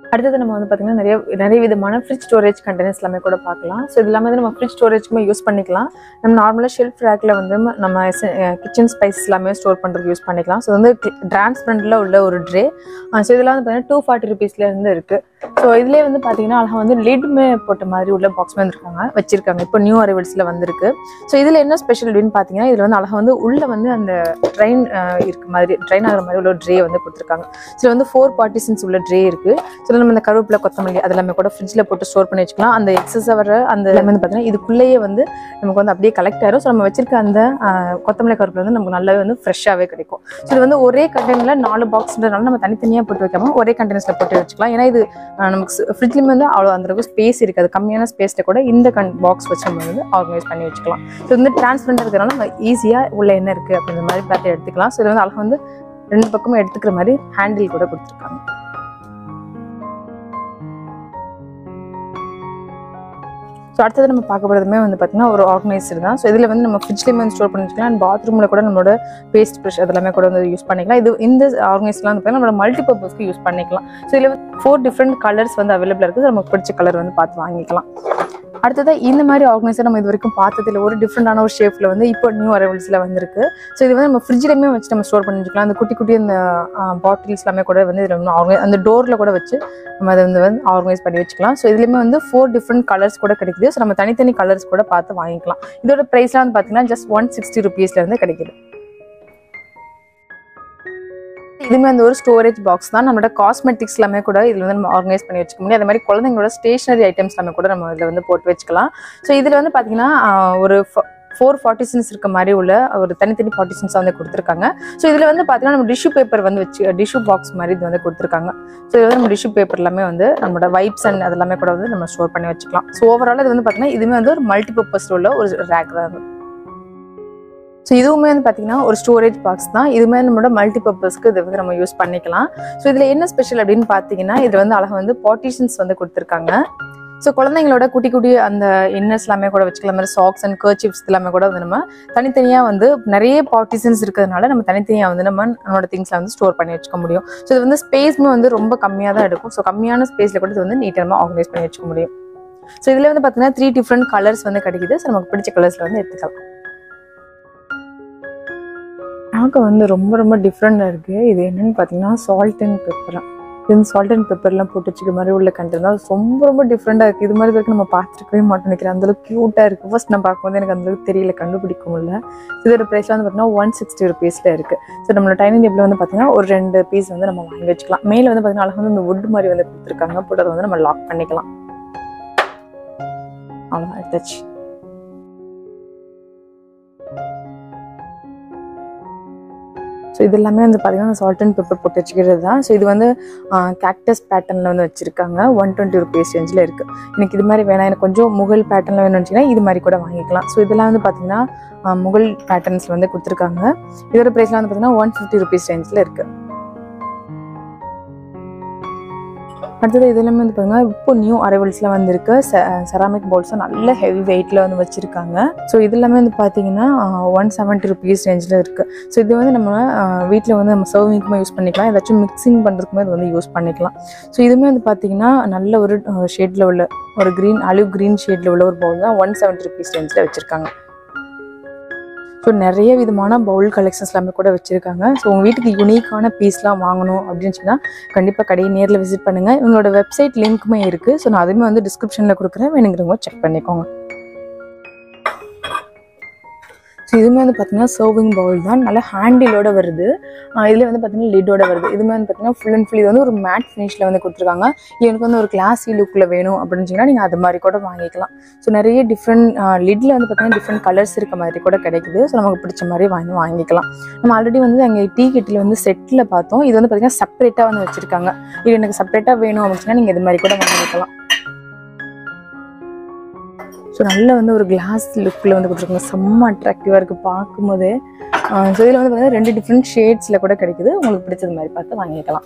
அடுத்தது நம்ம வந்து பார்த்தீங்கன்னா நிறைய நிறைய விதமான ஃப்ரிட்ஜ் ஸ்டோரேஜ் கண்டெய்னர்ஸ் எல்லாமே கூட பார்க்கலாம் ஸோ இது எல்லாமே வந்து நம்ம ஃப்ரிட்ஜ் ஸ்டோரேஜ்க்குமே யூஸ் பண்ணிக்கலாம் நம்ம நார்மலாக ஷெல்ஃப் ரேக்கில் வந்து நம்ம கிச்சன் ஸ்பைஸ் எல்லாமே ஸ்டோர் பண்ணுறதுக்கு யூஸ் பண்ணிக்கலாம் ஸோ வந்து டிரான்ஸ்பரண்டில் உள்ள ஒரு ட்ரே ஸோ இதெல்லாம் வந்து பார்த்தீங்கன்னா டூ ஃபார்ட்டி ருபீஸ்லேருந்து இருக்குது ஸோ இதுலேயே வந்து பார்த்தீங்கன்னா அழகாக வந்து லிட்மே போட்ட மாதிரி உள்ள பாக்ஸ் வந்துருக்காங்க வச்சிருக்காங்க இப்போ நியூ அரைவல்ஸில் வந்திருக்கு ஸோ இதில் என்ன ஸ்பெஷல் அப்படின்னு பார்த்தீங்கன்னா இதில் வந்து அழகாக வந்து உள்ளே வந்து அந்த ட்ரெயின் இருக்க மாதிரி ட்ரெயின் ஆகிற மாதிரி உள்ள ஒரு ட்ரே வந்து கொடுத்துருக்காங்க இதில் வந்து ஃபோர் பார்ட்டிஷன்ஸ் உள்ள ட்ரே இருக்குது ஸோ நம்ம இந்த கருவேப்பிலை கொத்தமல்லி அது எல்லாமே கூட ஃப்ரிட்ஜில் போட்டு ஸ்டோர் பண்ணி வச்சுக்கலாம் அந்த எக்ஸஸாக வர அந்த எல்லாமே வந்து பார்த்தீங்கன்னா இதுக்குள்ளேயே வந்து நமக்கு வந்து அப்படியே கலெக்ட் ஆயிரும் ஸோ நம்ம வச்சிருக்க அந்த ஆஹ், கொத்தமல்லி கருவேப்பிலை வந்து நமக்கு நல்லாவே வந்து ஃப்ரெஷ்ஷாகவே கிடைக்கும் ஸோ இது வந்து ஒரே கண்டெய்னரில் நாலு பாக்ஸ்ன்றதுனால நம்ம தனித்தனியாக போட்டு வைக்காம ஒரே கண்டெய்னர்ஸில் போட்டு வச்சுக்கலாம் ஏன்னா இது ஆஹ், நமக்கு ஃப்ரிட்ஜ்லேயுமே வந்து அவ்வளோ அந்த அளவுக்கு ஸ்பேஸ் இருக்காது கம்மியான ஸ்பேஸில் கூட இந்த கண் பாக்ஸ் வச்சு நம்ம வந்து ஆர்கனைஸ் பண்ணி வச்சுக்கலாம் ஸோ வந்து டிரான்ஸ்பரண்ட் இருக்கிறனால நம்ம ஈஸியாக உள்ள என்ன இருக்குது அப்படின்ற மாதிரி பார்த்து எடுத்துக்கலாம் ஸோ இது வந்து அழகாக வந்து ரெண்டு பக்கமும் எடுத்துக்கிற மாதிரி ஹேண்டில் கூட கொடுத்துருக்காங்க ஸோ அடுத்தது நம்ம பார்க்க போகிறதுமே வந்து பார்த்தீங்கன்னா ஒரு ஆர்கனைசர் தான் ஸோ இதில் வந்து நம்ம ஃப்ரிட்ஜ்லேயுமே வந்து ஸ்டோர் பண்ணி வச்சுக்கலாம் அண்ட் பாத்ரூமில் கூட நம்மளோட பேஸ்ட் ப்ரஷ் அதெல்லாமே கூட வந்து யூஸ் பண்ணிக்கலாம் இது இந்த ஆர்கனைஸ்லாம் வந்து பார்த்தீங்கன்னா நம்மளோட மல்டி பர்பஸ்க்கு யூஸ் பண்ணிக்கலாம் ஸோ இதில் ஃபோர் டிஃப்ரெண்ட் கலர்ஸ் வந்து அவைலபிள் இருக்குது நமக்கு பிடிச்ச கலர் வந்து பார்த்து வாங்கிக்கலாம் அடுத்தது இந்த மாதிரி ஆர்கனைசர் நம்ம இது வரைக்கும் பார்த்ததில்ல ஒரு டிஃப்ரெண்டான ஒரு ஷேப்பில் வந்து இப்போ நியூ அரைவல்ஸில் வந்திருக்கு ஸோ இது வந்து நம்ம ஃப்ரிட்ஜ்லேயுமே வச்சு நம்ம ஸ்டோர் பண்ணி வச்சுக்கலாம் அந்த குட்டி குட்டி அந்த பாட்டில்ஸ் எல்லாமே கூட வந்து இதில் வந்து ஆர்கனை அந்த டோரில் கூட வச்சு நம்ம அதை வந்து வந்து ஆர்கனைஸ் பண்ணி வச்சுக்கலாம் ஸோ இதுலேயுமே வந்து ஃபோர் டிஃப்ரெண்ட் கலர்ஸ் கூட கிடைக்குது ஸோ நம்ம தனித்தனி கலர்ஸ் கூட பார்த்து வாங்கிக்கலாம் இதோட ப்ரைஸ்லாம் வந்து பார்த்தீங்கன்னா ஜஸ்ட் ஒன் சிக்ஸ்டி ருபீஸ்லேருந்து கிடைக்குது இதுவுமே வந்து ஒரு ஸ்டோரேஜ் பாக்ஸ் தான் நம்மளோட காஸ்மெட்டிக்ஸ் எல்லாமே கூட இதில் வந்து நம்ம ஆர்கனைஸ் பண்ணி வச்சுக்க முடியும் அதே மாதிரி குழந்தைங்களோட ஸ்டேஷனரி ஐட்டம்ஸ் எல்லாமே கூட நம்ம இதில் வந்து போட்டு வச்சுக்கலாம் ஸோ இதில் வந்து பார்த்தீங்கன்னா ஆஹ், ஒரு ஃபோர் பார்ட்டிஷன்ஸ் இருக்க மாதிரி உள்ள ஒரு தனித்தனி பார்ட்டிஷன்ஸ் வந்து கொடுத்துருக்காங்க ஸோ இதில் வந்து பார்த்தீங்கன்னா நம்ம டிஷ்யூ பேப்பர் வந்து வச்சு டிஷ்யூ பாக்ஸ் மாதிரி இது வந்து கொடுத்துருக்காங்க ஸோ இது வந்து நம்ம டிஷ்யூ பேப்பர் எல்லாமே வந்து நம்மளோட வைப்ஸ் அண்ட் அதெல்லாமே கூட வந்து நம்ம ஸ்டோர் பண்ணி வச்சுக்கலாம் ஸோ ஓவரால் இது வந்து பார்த்தீங்கன்னா இதுவுமே வந்து ஒரு மல்டி பர்பஸ் உள்ள ஒரு ரேக் தான் ஸோ இதுவுமே வந்து பார்த்தீங்கன்னா ஒரு ஸ்டோரேஜ் பாக்ஸ் தான் இதுவுமே நம்மளோட மல்டி பர்பஸ்க்கு இதை வந்து நம்ம யூஸ் பண்ணிக்கலாம் ஸோ இதில் என்ன ஸ்பெஷல் அப்படின்னு பார்த்தீங்கன்னா இதில் வந்து அழகாக வந்து பார்ட்டிஷன்ஸ் வந்து கொடுத்துருக்காங்க ஸோ குழந்தைங்களோட குட்டி குட்டி அந்த இன்னர்ஸ் எல்லாமே கூட வச்சுக்கலாம் மாதிரி சாக்ஸ் அண்ட் கர்ச்சிப்ஸ் எல்லாமே கூட வந்து நம்ம தனித்தனியாக வந்து நிறைய பார்ட்டிஷன்ஸ் இருக்கிறதுனால நம்ம தனித்தனியாக வந்து நம்ம நம்மளோட திங்ஸில் வந்து ஸ்டோர் பண்ணி வச்சுக்க முடியும் ஸோ இது வந்து ஸ்பேஸ்மே வந்து ரொம்ப கம்மியாக தான் எடுக்கும் ஸோ கம்மியான ஸ்பேஸில் கூட இது வந்து நீட்டாக நம்ம ஆர்கனைஸ் பண்ணி வச்சுக்க முடியும் ஸோ இதில் வந்து பார்த்தீங்கன்னா த்ரீ டிஃப்ரெண்ட் கலர்ஸ் வந்து கிடைக்குது ஸோ நமக்கு பிடிச்ச கலர்ஸில் வந்து எடுத்துக்கலாம் பார்க்க வந்து ரொம்ப ரொம்ப டிஃப்ரெண்டாக இருக்குது இது என்னன்னு பார்த்தீங்கன்னா சால்ட் அண்ட் பெப்பர் இது வந்து சால்ட் அண்ட் பெப்பர்லாம் போட்டு வச்சுக்க மாதிரி உள்ள கண்டென்ட் தான் ரொம்ப ரொம்ப டிஃப்ரெண்டாக இருக்குது இது மாதிரி வரைக்கும் நம்ம பார்த்துருக்கவே மாட்டோம் நினைக்கிறேன் அந்தளவுக்கு க்யூட்டாக இருக்குது ஃபர்ஸ்ட் நான் பார்க்கும்போது எனக்கு அந்தளவுக்கு தெரியல கண்டுபிடிக்க முடியல இதோட ப்ரைஸ் வந்து பார்த்தீங்கன்னா ஒன் சிக்ஸ்டி ருபீஸில் இருக்குது ஸோ நம்மளோட டைனிங் டேபிள் வந்து பார்த்தீங்கன்னா ஒரு ரெண்டு பீஸ் வந்து நம்ம வாங்கி வச்சுக்கலாம் மேலே வந்து பார்த்தீங்கன்னா அழகாக வந்து இந்த wood மாதிரி வந்து கொடுத்துருக்காங்க போட்டு அதை வந்து நம்ம லாக் பண்ணிக்கலாம் அவ்வளோதான் எடுத்தாச்சு ஸோ இது எல்லாமே வந்து பார்த்தீங்கன்னா சால்ட் அண்ட் பெப்பர் போட்டு வச்சுக்கிறது தான் ஸோ இது வந்து கேக்டஸ் பேட்டர்னில் வந்து வச்சுருக்காங்க ஒன் டுவெண்ட்டி ருபீஸ் ரேஞ்சில் இருக்குது எனக்கு இது மாதிரி வேணாம் எனக்கு கொஞ்சம் முகல் பேட்டர்னில் வேணும்னு வச்சிங்கன்னா இது மாதிரி கூட வாங்கிக்கலாம் ஸோ இதெல்லாம் வந்து பார்த்தீங்கன்னா ஆஹ், முகல் பேட்டர்ன்ஸில் வந்து கொடுத்துருக்காங்க இதோட ப்ரைஸ்லாம் வந்து பார்த்தீங்கன்னா ஒன் ஃபிஃப்டி ருபீஸ் ரேஞ்சில் இருக்குது அடுத்தது இது எல்லாமே வந்து பார்த்தீங்கன்னா இப்போ நியூ அரைவல்ஸில் வந்திருக்கு செராமிக் பவுல்ஸும் நல்ல ஹெவி வெயிட்டில் வந்து வச்சுருக்காங்க ஸோ இது எல்லாமே வந்து பார்த்தீங்கன்னா ஒன் செவன்ட்டி ருபீஸ் ரேஞ்சில் இருக்குது ஸோ இது வந்து நம்ம வீட்டில் வந்து நம்ம சர்விங்க்குமே யூஸ் பண்ணிக்கலாம் ஏதாச்சும் மிக்சிங் பண்ணுறதுக்குமே இது வந்து யூஸ் பண்ணிக்கலாம் ஸோ இதுவுமே வந்து பார்த்தீங்கன்னா நல்ல ஒரு ஷேடில் உள்ள ஒரு க்ரீன் அலிவ் க்ரீன் ஷேடில் உள்ள ஒரு பவுல் தான் ஒன் செவன்ட்டி ருபீஸ் ரேஞ்சில் வச்சுருக்காங்க ஸோ நிறைய விதமான பவுல் கலெக்ஷன்ஸ் எல்லாமே கூட வச்சுருக்காங்க ஸோ உங்கள் வீட்டுக்கு யூனிக்கான பீஸ்லாம் வாங்கணும் அப்படின்னு சொன்னால் கண்டிப்பாக கடையை நேரில் விசிட் பண்ணுங்கள் இவங்களோட வெப்சைட் லிங்க்குமே இருக்குது ஸோ நான் அதுவுமே வந்து டிஸ்கிரிப்ஷனில் கொடுக்குறேன் வேணுங்கிறவங்க செக் பண்ணிக்கோங்க ஸோ இதுவுமே வந்து பார்த்தீங்கன்னா சர்விங் பவுல் தான் நல்ல ஹேண்டிலோட வருது இதில் வந்து பார்த்தீங்கன்னா லிட்டோட வருது இதுவுமே வந்து பார்த்தீங்கன்னா ஃபுல் அண்ட் ஃபுல் இது வந்து ஒரு மேட் ஃபினிஷில் வந்து கொடுத்துருக்காங்க எனக்கு வந்து ஒரு கிளாஸி லுக்கில் வேணும் அப்படின்னு சொன்னால் நீங்கள் அது மாதிரி கூட வாங்கிக்கலாம் ஸோ நிறைய டிஃப்ரெண்ட் லிட்டில் வந்து பார்த்தீங்கன்னா டிஃப்ரெண்ட் கலர்ஸ் இருக்க மாதிரி கூட கிடைக்குது ஸோ நமக்கு பிடிச்ச மாதிரி வாங்கி வாங்கிக்கலாம் நம்ம ஆல்ரெடி வந்து அங்கே டீ கெட்டில் வந்து செட்டில் பார்த்தோம் இது வந்து பார்த்தீங்கன்னா செப்பரேட்டாக வந்து வச்சுருக்காங்க இது எனக்கு செப்பரேட்டாக வேணும் அப்படின்னு சொன்னால் நீங்கள் இது மாதிரி கூட வாங்கிக்கலாம் ஸோ நல்ல வந்து ஒரு கிளாஸ் லுக்கில் வந்து கொடுத்துருக்காங்க செம்ம அட்ராக்டிவாக இருக்குது பார்க்கும்போது ஸோ இதில் வந்து பார்த்தீங்கன்னா ரெண்டு டிஃப்ரெண்ட் ஷேட்ஸில் கூட கிடைக்குது உங்களுக்கு பிடிச்சது மாதிரி பார்த்து வாங்கிக்கலாம்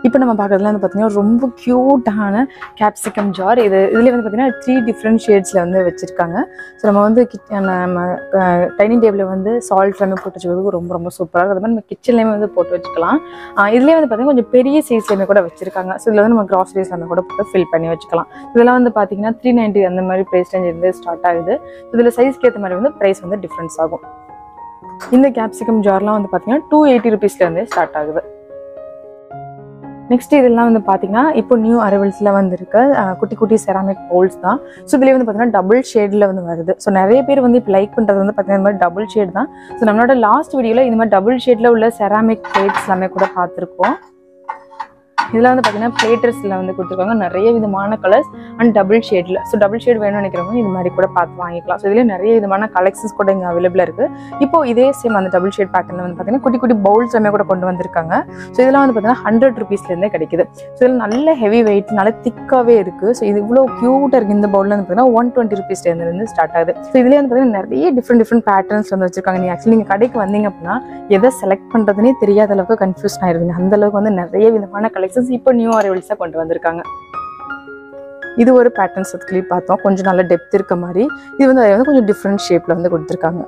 இப்போ நம்ம பார்க்குறதுல வந்து பார்த்தீங்கன்னா ரொம்ப க்யூட்டான கேப்சிகம் ஜார் இது இதுலேயே வந்து பார்த்தீங்கன்னா த்ரீ டிஃப்ரெண்ட் ஷேட்ஸில் வந்து வச்சுருக்காங்க ஸோ நம்ம வந்து கிச் நம்ம டைனிங் டேபிளில் வந்து சால்ட் எல்லாமே போட்டு வச்சுக்கிறதுக்கு ரொம்ப ரொம்ப சூப்பராக இருக்கும் அது மாதிரி நம்ம கிச்சன்லேயுமே வந்து போட்டு வச்சுக்கலாம் ஆஹ் இதுலேயே வந்து பார்த்தீங்கன்னா கொஞ்சம் பெரிய சைஸ்லேயுமே கூட வச்சுருக்காங்க ஸோ இதில் வந்து நம்ம கிராசரிஸ் எல்லாமே கூட போட்டு ஃபில் பண்ணி வச்சுக்கலாம் இதெல்லாம் வந்து பார்த்தீங்கன்னா த்ரீ நைன்ட்டி அந்த மாதிரி ப்ரைஸ் ரேஞ்ச் இருந்து ஸ்டார்ட் ஆகுது இதில் சைஸ்க்கு ஏற்ற மாதிரி வந்து ப்ரைஸ் வந்து டிஃப்ரென்ஸ் ஆகும் இந்த கேப்சிகம் ஜார்லாம் வந்து பார்த்தீங்கன்னா டூ எயிட்டி ருபீஸ்லேருந்தே ஸ்டார்ட் ஆகுது நெக்ஸ்ட் இதெல்லாம் வந்து பார்த்தீங்கன்னா இப்போ நியூ அரைவல்ஸில் வந்துருக்க அஹ், குட்டி குட்டி செராமிக் பவுல்ஸ் தான் ஸோ இதுலேயே வந்து பார்த்தீங்கன்னா டபுள் ஷேடில் வந்து வருது ஸோ நிறைய பேர் வந்து இப்போ லைக் பண்ணுறது வந்து பார்த்தீங்கன்னா இந்த மாதிரி டபுள் ஷேட் தான் ஸோ நம்மளோட லாஸ்ட் வீடியோவில் இந்த மாதிரி டபுள் ஷேடில் உள்ள செராமிக் பிளேட்ஸ் எல்லாமே கூட பார்த்துருக்கோம் இதில் வந்து பார்த்தீங்கன்னா பிளேட்டர்ஸில் வந்து கொடுத்துருக்காங்க நிறைய விதமான கலர்ஸ் அண்ட் டபுள் ஷேடில் ஸோ டபுள் ஷேட் வேணும்னு நினைக்கிறவங்க இது மாதிரி கூட பார்த்து வாங்கிக்கலாம் ஸோ இதுலேயே நிறைய விதமான கலெக்ஷன்ஸ் கூட இங்கே அவைலபிளாக இருக்குது இப்போ இதே சேம் அந்த டபுள் ஷேட் பேட்டர்னில் வந்து பார்த்தீங்கன்னா குட்டி குட்டி பவுல்ஸ் எல்லாமே கூட கொண்டு வந்திருக்காங்க ஸோ இதெல்லாம் வந்து பார்த்தீங்கன்னா ஹண்ட்ரட் ருபீஸ்லேருந்தே கிடைக்குது ஸோ இதில் நல்ல ஹெவி வெயிட் நல்ல திக்காகவே இருக்குது ஸோ இது இவ்வளோ க்யூட்டாக இருக்குது இந்த பவுலில் வந்து பார்த்தீங்கன்னா ஒன் டுவெண்ட்டி ருபீஸ்லேருந்து ஸ்டார்ட் ஆகுது ஸோ இதுலேயே வந்து பார்த்தீங்கன்னா நிறைய டிஃப்ரெண்ட் டிஃப்ரெண்ட் பேட்டர்ன்ஸ் வந்து வச்சிருக்காங்க நீங்கள் ஆக்சுவலி நீங்கள் கடைக்கு வந்தீங்க அப்படின்னா எதை செலக்ட் பண்ணுறதுனே தெரியாத அளவுக்கு கன்ஃபியூஸ் ஆயிருவீங்க அந்த அளவுக்கு வந்து நிறைய விதமான கலெக்ஷன்ஸ் இப்போ நியூ அரைவல்ஸாக கொண்டு வந்திருக்காங்க இது ஒரு பேட்டர்ன் சத்துலேயே பார்த்தோம் கொஞ்சம் நல்ல டெப்த் இருக்க மாதிரி இது வந்து அது வந்து கொஞ்சம் டிஃப்ரெண்ட் ஷேப்பில் வந்து கொடுத்துருக்காங்க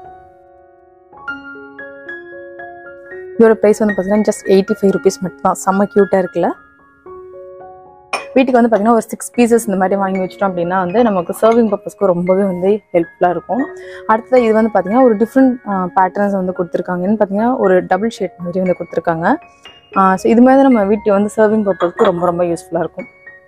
இதோட ப்ரைஸ் வந்து பார்த்தீங்கன்னா ஜஸ்ட் எயிட்டி ஃபைவ் ருபீஸ் மட்டும் தான் செம்ம க்யூட்டாக இருக்குல்ல வீட்டுக்கு வந்து பார்த்தீங்கன்னா ஒரு சிக்ஸ் பீசஸ் இந்த மாதிரி வாங்கி வச்சிட்டோம் அப்படின்னா வந்து நமக்கு சர்விங் பர்பஸ்க்கு ரொம்பவே வந்து ஹெல்ப்ஃபுல்லாக இருக்கும் அடுத்தது இது வந்து பார்த்தீங்கன்னா ஒரு டிஃப்ரெண்ட் பேட்டர்ன்ஸ் வந்து கொடுத்துருக்காங்கன்னு பார்த்தீங்கன்னா ஒரு டபுள் ஷேட் மாதிரி வந்து கொடுத்துருக்காங்க ஸோ இது மாதிரி நம்ம வீட்டு வந்து சர்விங் பர்பஸ்க்கு ரொம்ப ரொம்ப யூஸ்ஃபுல்லாக இருக்கும்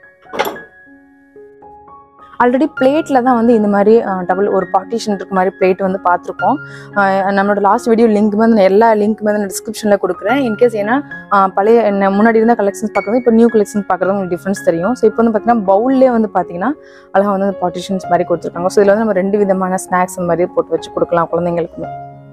ஆல்ரெடி பிளேட்டில் தான் வந்து இந்த மாதிரி டபுள் ஒரு பார்ட்டிஷன் இருக்க மாதிரி பிளேட் வந்து பார்த்துருக்கோம் ஆஹ் நம்மளோட லாஸ்ட் வீடியோ லிங்க் வந்து நான் எல்லா லிங்க் வந்து நான் டிஸ்கிரிப்ஷனில் கொடுக்குறேன் இன்கேஸ் ஏன்னா ஆஹ் பழைய என்ன முன்னாடி இருந்த கலெக்ஷன்ஸ் பார்க்குறது இப்போ நியூ கலெக்ஷன்ஸ் பார்க்குறது உங்களுக்கு டிஃப்ரென்ஸ் தெரியும் ஸோ இப்போ வந்து பார்த்தீங்கன்னா பவுல்லே வந்து பார்த்தீங்கன்னா அழகாக வந்து அந்த பார்ட்டிஷன்ஸ் மாதிரி கொடுத்துருக்காங்க ஸோ இதில் வந்து நம்ம ரெண்டு விதமான ஸ்நாக்ஸ் அந்த மாதிரி போட்டு வச்சு கொடுக்கலாம் குழந்தைங்களுக்கு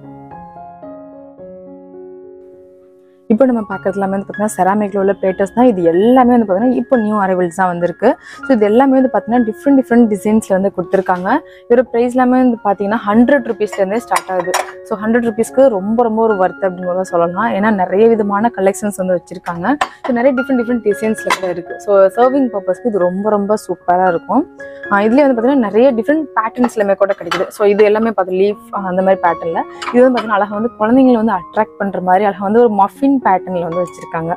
இப்போ நம்ம பார்க்கறது எல்லாமே வந்து பார்த்தீங்கன்னா செராமிக்ல உள்ள பிளேட்டர்ஸ் தான் இது எல்லாமே வந்து பார்த்தீங்கன்னா இப்போ நியூ அரைவல்ஸ் தான் வந்திருக்கு ஸோ இது எல்லாமே வந்து பார்த்தீங்கன்னா டிஃப்ரெண்ட் டிஃப்ரெண்ட் டிசைன்ஸில் வந்து கொடுத்துருக்காங்க இதோட ப்ரைஸ் எல்லாமே வந்து பார்த்தீங்கன்னா ஹண்ட்ரட் ருபீஸ்லேருந்தே ஸ்டார்ட் ஆகுது ஸோ ஹண்ட்ரட் ருபீஸ்க்கு ரொம்ப ரொம்ப ஒரு ஒர்த் அப்படிங்கிறத சொல்லலாம் ஏன்னா நிறைய விதமான கலெக்ஷன்ஸ் வந்து வச்சிருக்காங்க ஸோ நிறைய டிஃப்ரெண்ட் டிஃப்ரெண்ட் டிசைன்ஸில் கூட இருக்குது ஸோ சர்விங் பர்பஸ்க்கு இது ரொம்ப ரொம்ப சூப்பராக இருக்கும் ஆஹ் இதுலேயே வந்து பார்த்தீங்கன்னா நிறைய டிஃப்ரெண்ட் பேட்டர்ன்ஸ்லையுமே கூட கிடைக்குது ஸோ இது எல்லாமே பார்த்து லீஃப் அந்த மாதிரி பேட்டர்னில் இது வந்து பார்த்தீங்கன்னா அழகாக வந்து குழந்தைங்களை வந்து அட்ராக்ட் பண்ணுற மாதிரி அழகாக வந்து ஒரு மஃபின் பேட்டர்னில் வந்து வச்சுருக்காங்க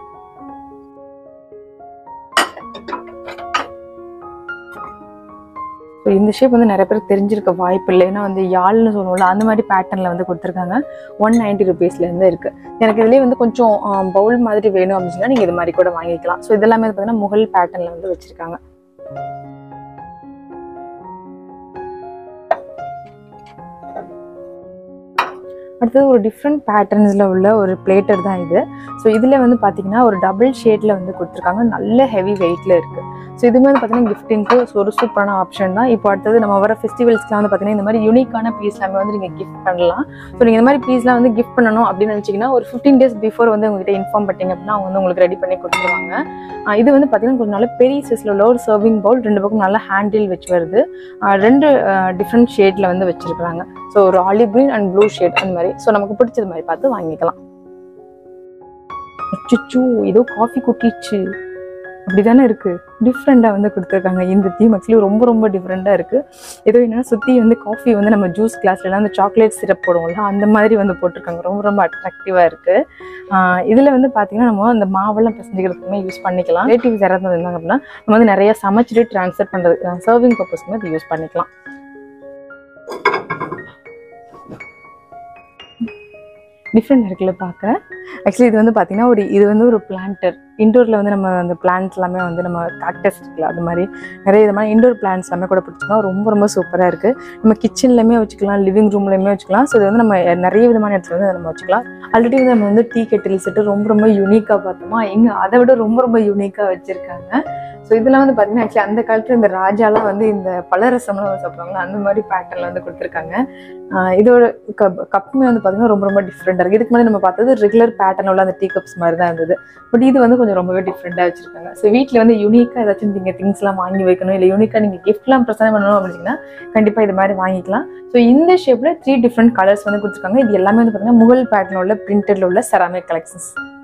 ஸோ இந்த ஷேப் வந்து நிறைய பேர் தெரிஞ்சிருக்க வாய்ப்பு இல்லை ஏன்னா வந்து யாழ்னு சொல்லுவோம்ல அந்த மாதிரி பேட்டர்னில் வந்து கொடுத்துருக்காங்க ஒன் நைன்ட்டி ருபீஸ்லேருந்து இருக்குது எனக்கு இதுலேயே வந்து கொஞ்சம் பவுல் மாதிரி வேணும் அப்படின்னு சொன்னா நீங்கள் இது மாதிரி கூட வாங்கிக்கலாம் ஸோ இதெல்லாமே வந்து பார்த்தீங்கன்னா முகல் பேட்டர்னில் வந்து வச்சுருக்காங்க அடுத்தது ஒரு டிஃப்ரெண்ட் பேட்டர்ன்ஸில் உள்ள ஒரு பிளேட்டர் தான் இது ஸோ இதில் வந்து பார்த்தீங்கன்னா ஒரு டபுள் ஷேடில் வந்து கொடுத்துருக்காங்க நல்ல ஹெவி வெயிட்டில் இருக்குது ஸோ இதுவுமே வந்து பார்த்தீங்கன்னா கிஃப்டிங்க்கு ஒரு சூப்பரான ஆப்ஷன் தான் இப்போ அடுத்தது நம்ம வர ஃபெஸ்டிவல்ஸ்லாம் வந்து பார்த்தீங்கன்னா இந்த மாதிரி யூனிக்கான பீஸ் எல்லாமே வந்து நீங்கள் கிஃப்ட் பண்ணலாம் ஸோ நீங்கள் இந்த மாதிரி பீஸ்லாம் வந்து கிஃப்ட் பண்ணணும் அப்படின்னு நினச்சிங்கன்னா ஒரு ஃபிஃப்டீன் டேஸ் பிஃபோர் வந்து உங்ககிட்ட இன்ஃபார்ம் பண்ணிட்டீங்க அப்படின்னா அவங்க வந்து உங்களுக்கு ரெடி பண்ணி கொடுத்துருவாங்க ஆஹ் இது வந்து பார்த்தீங்கன்னா கொஞ்சம் நல்ல பெரிய சைஸில் உள்ள ஒரு சர்விங் பவுல் ரெண்டு பக்கம் நல்ல ஹேண்டில் வச்சு வருது ஆஹ் ரெண்டு டிஃப்ரெண்ட் ஷேடில் வந்து வச்சுருக்காங்க ஸோ ஒரு olive green and blue shade அந்த மாதிரி ஸோ நமக்கு பிடிச்சது மாதிரி பார்த்து வாங்கிக்கலாம் அச்சோ ஏதோ காஃபி குட்டிச்சு அப்படிதானே இருக்கு டிஃப்ரெண்டாக வந்து கொடுத்துருக்காங்க இந்த தீம் ஆக்சுவலி ரொம்ப ரொம்ப டிஃப்ரெண்டாக இருக்கு ஏதோ என்னன்னா சுற்றி வந்து காஃபி வந்து நம்ம ஜூஸ் கிளாஸ்லாம் அந்த சாக்லேட் சிரப் போடுவோம்ல அந்த மாதிரி வந்து போட்டிருக்காங்க ரொம்ப ரொம்ப அட்ராக்டிவாக இருக்கு ஆஹ் இதுல வந்து பார்த்தீங்கன்னா நம்ம அந்த மாவெல்லாம் பிசைஞ்சிக்கிறதுக்குமே யூஸ் பண்ணிக்கலாம் ரிலேட்டிவ்ஸ் யாராவது இருந்தாங்க அப்படின்னா நம்ம வந்து நிறைய சமைச்சிட்டு ட்ரான்ஸ்ஃபர் பண்ணுறது சர்விங் பர்பஸ்க்குமே இது யூஸ் பண்ணிக்கலாம் டிஃப்ரெண்ட் இருக்குல்ல பார்க்க ஆக்சுவலி இது வந்து பார்த்தீங்கன்னா ஒரு இது வந்து ஒரு பிளான்டர் இண்டோரில் வந்து நம்ம அந்த பிளான்ட் எல்லாமே வந்து நம்ம காக்டஸ் இருக்குல்ல அது மாதிரி நிறைய விதமான இண்டோர் பிளான்ட்ஸ் எல்லாமே கூட பிடிச்சிக்கலாம் ரொம்ப ரொம்ப சூப்பராக இருக்குது நம்ம கிச்சன்லையுமே வச்சுக்கலாம் லிவிங் ரூம்லையுமே வச்சுக்கலாம் ஸோ இது வந்து நம்ம நிறைய விதமான இடத்துல வந்து அதை நம்ம வச்சுக்கலாம் ஆல்ரெடி வந்து நம்ம வந்து டீ கெட்டில் செட்டு ரொம்ப ரொம்ப யூனிக்காக பார்த்தோமா இங்கே அதை விட ரொம்ப ரொம்ப யூனிக்காக வச்சுருக்காங்க ஸோ இதெல்லாம் வந்து பார்த்தீங்கன்னா ஆக்சுவலி அந்த காலத்தில் இந்த ராஜாலாம் வந்து இந்த பலரசம்லாம் வந்து சாப்பிடுவாங்க அந்த மாதிரி பேட்டர்ல வந்து கொடுத்துருக்காங்க ஆஹ் இதோட கப் கப்புமே வந்து பார்த்தீங்கன்னா ரொம்ப ரொம்ப டிஃப்ரெண்டாக இருக்குது இதுக்கு முன்னாடி நம்ம பார்த்தது ரெகுலர் பேட்டர்ன் உள்ள அந்த டீ கப்ஸ் மாதிரி தான் இருந்தது பட் இது வந்து கொஞ்சம் ரொம்பவே டிஃப்ரெண்டாக வச்சிருக்காங்க ஸோ வீட்டில் வந்து யூனிக்காக ஏதாச்சும் நீங்கள் திங்ஸ்லாம் வாங்கி வைக்கணும் இல்லை யூனிக்காக நீங்கள் கிஃப்ட்லாம் ப்ரெசென்ட் பண்ணணும் அப்படின்னா கண்டிப்பாக இது மாதிரி வாங்கிக்கலாம் ஸோ இந்த ஷேப்பில் த்ரீ டிஃப்ரெண்ட் கலர்ஸ் வந்து கொடுத்துருக்காங்க இது எல்லாமே வந்து பார்த்தீங்கன்னா முகல் பேட்டர்ன் உள்ள பிரிண்டட்ல உள்ள செராமிக் கலெக்ஷன்ஸ்